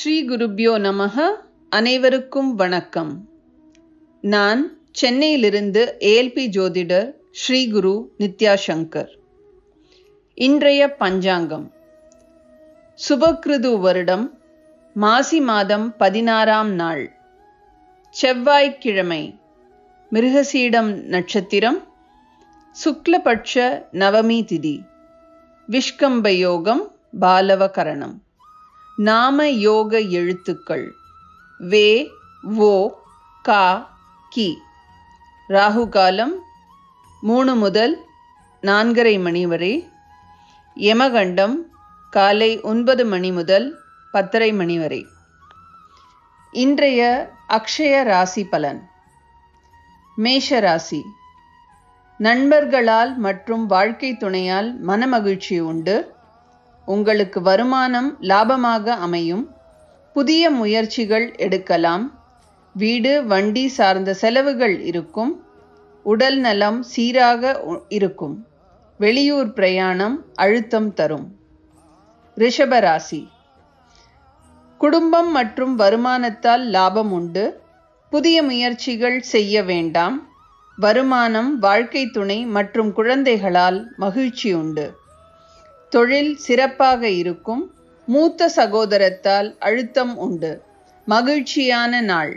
ஸ்ரீ குருப்யோ நமக அனைவருக்கும் வணக்கம் நான் சென்னையிலிருந்து ஏஎல்பி ஜோதிடர் ஸ்ரீ குரு நித்யா சங்கர் இன்றைய பஞ்சாங்கம் சுபக்ருது வருடம் மாசி மாதம் பதினாறாம் நாள் செவ்வாய்க்கிழமை மிருகசீடம் நட்சத்திரம் சுக்லபட்ச நவமி திதி விஷ்கம்ப யோகம் பாலவகரணம் நாம யோக எழுத்துக்கள் வே ஓ கா கி ராகு காலம் மூணு முதல் நான்கரை மணி வரை யமகண்டம் காலை ஒன்பது மணி முதல் பத்தரை மணி வரை இன்றைய அக்ஷய ராசி பலன் மேஷ ராசி நண்பர்களால் மற்றும் வாழ்க்கை துணையால் மனமகிழ்ச்சி உண்டு உங்களுக்கு வருமானம் லாபமாக அமையும் புதிய முயற்சிகள் எடுக்கலாம் வீடு வண்டி சார்ந்த செலவுகள் இருக்கும் உடல் நலம் சீராக இருக்கும் வெளியூர் பிரயாணம் அழுத்தம் தரும் ரிஷபராசி குடும்பம் மற்றும் வருமானத்தால் லாபம் உண்டு புதிய முயற்சிகள் செய்ய வேண்டாம் வருமானம் வாழ்க்கை துணை மற்றும் குழந்தைகளால் மகிழ்ச்சி உண்டு தொழில் சிறப்பாக இருக்கும் மூத்த சகோதரத்தால் அழுத்தம் உண்டு மகிழ்ச்சியான நாள்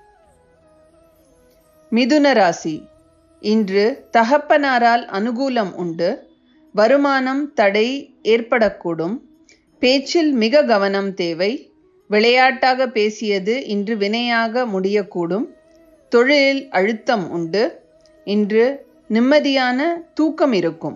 மிதுன ராசி இன்று தகப்பனாரால் அனுகூலம் உண்டு வருமானம் தடை ஏற்படக்கூடும் பேச்சில் மிக கவனம் தேவை விளையாட்டாக பேசியது இன்று வினையாக முடியக்கூடும் தொழிலில் அழுத்தம் உண்டு இன்று நிம்மதியான தூக்கம் இருக்கும்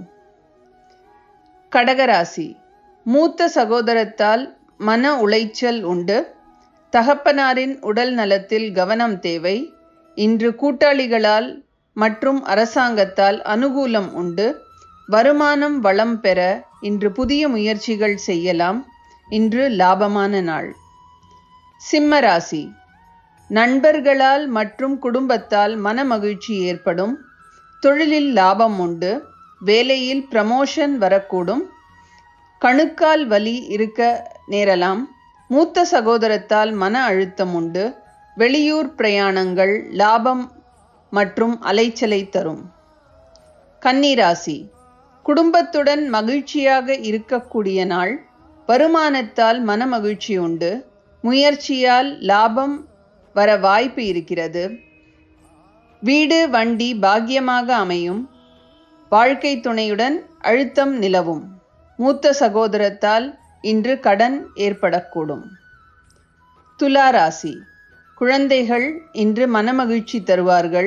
கடகராசி மூத்த சகோதரத்தால் மன உளைச்சல் உண்டு தகப்பனாரின் உடல் நலத்தில் கவனம் தேவை இன்று கூட்டாளிகளால் மற்றும் அரசாங்கத்தால் அனுகூலம் உண்டு வருமானம் வளம் பெற இன்று புதிய முயற்சிகள் செய்யலாம் இன்று லாபமான நாள் சிம்ம ராசி நண்பர்களால் மற்றும் குடும்பத்தால் மனமகிழ்ச்சி ஏற்படும் தொழிலில் லாபம் உண்டு வேலையில் ப்ரமோஷன் வரக்கூடும் கணுக்கால் வலி இருக்க நேரலாம் மூத்த சகோதரத்தால் மன அழுத்தம் உண்டு வெளியூர் பிரயாணங்கள் லாபம் மற்றும் அலைச்சலை தரும் கன்னிராசி குடும்பத்துடன் மகிழ்ச்சியாக இருக்கக்கூடிய நாள் வருமானத்தால் மனமகிழ்ச்சி உண்டு முயற்சியால் லாபம் வர வாய்ப்பு இருக்கிறது வீடு வண்டி பாக்கியமாக அமையும் வாழ்க்கை துணையுடன் அழுத்தம் நிலவும் மூத்த சகோதரத்தால் இன்று கடன் ஏற்படக்கூடும் துலா ராசி குழந்தைகள் இன்று மனமகிழ்ச்சி தருவார்கள்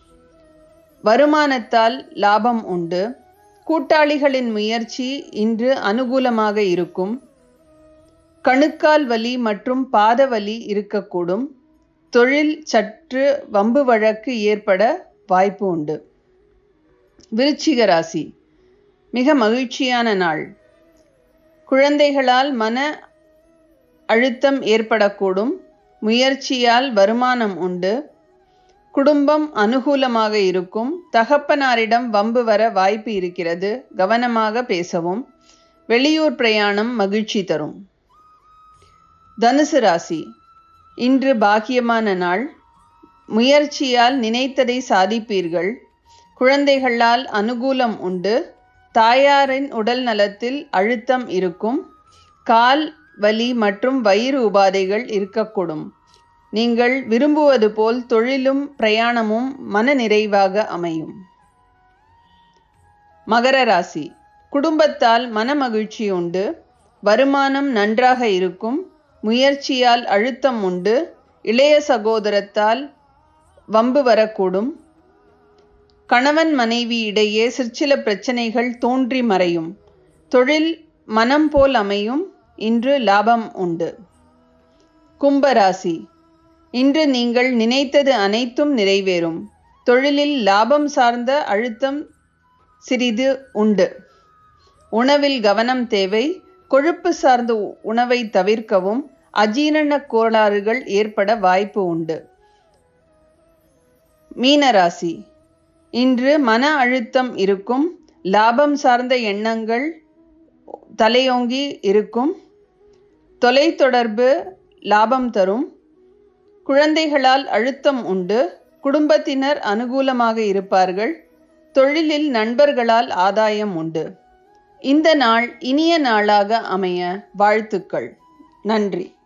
வருமானத்தால் லாபம் உண்டு கூட்டாளிகளின் முயற்சி இன்று அனுகூலமாக இருக்கும் கணுக்கால் வலி மற்றும் பாத வலி இருக்கக்கூடும் தொழில் சற்று வம்பு வழக்கு ஏற்பட வாய்ப்பு உண்டு விருச்சிக ராசி மிக மகிழ்ச்சியான நாள் குழந்தைகளால் மன அழுத்தம் ஏற்படக்கூடும் முயற்சியால் வருமானம் உண்டு குடும்பம் அனுகூலமாக இருக்கும் தகப்பனாரிடம் வம்பு வர வாய்ப்பு இருக்கிறது கவனமாக பேசவும் வெளியூர் பிரயாணம் மகிழ்ச்சி தரும் தனுசு ராசி இன்று பாக்கியமான நாள் முயற்சியால் நினைத்ததை சாதிப்பீர்கள் குழந்தைகளால் அனுகூலம் உண்டு தாயாரின் உடல் நலத்தில் அழுத்தம் இருக்கும் கால் வலி மற்றும் வயிறு உபாதைகள் இருக்கக்கூடும் நீங்கள் விரும்புவது போல் தொழிலும் பிரயாணமும் மன நிறைவாக அமையும் மகர ராசி குடும்பத்தால் மனமகிழ்ச்சி உண்டு வருமானம் நன்றாக இருக்கும் முயற்சியால் அழுத்தம் உண்டு இளைய சகோதரத்தால் வம்பு வரக்கூடும் கணவன் மனைவி இடையே சிற்சில பிரச்சனைகள் தோன்றி மறையும் தொழில் மனம் போல் அமையும் இன்று லாபம் உண்டு கும்பராசி இன்று நீங்கள் நினைத்தது அனைத்தும் நிறைவேறும் தொழிலில் லாபம் சார்ந்த அழுத்தம் சிறிது உண்டு உணவில் கவனம் தேவை கொழுப்பு சார்ந்த உணவை தவிர்க்கவும் அஜீரண கோளாறுகள் ஏற்பட வாய்ப்பு உண்டு மீனராசி இன்று மன அழுத்தம் இருக்கும் லாபம் சார்ந்த எண்ணங்கள் தலையோங்கி இருக்கும் தொலைத்தொடர்பு லாபம் தரும் குழந்தைகளால் அழுத்தம் உண்டு குடும்பத்தினர் அனுகூலமாக இருப்பார்கள் தொழிலில் நண்பர்களால் ஆதாயம் உண்டு இந்த நாள் இனிய நாளாக அமைய வாழ்த்துக்கள் நன்றி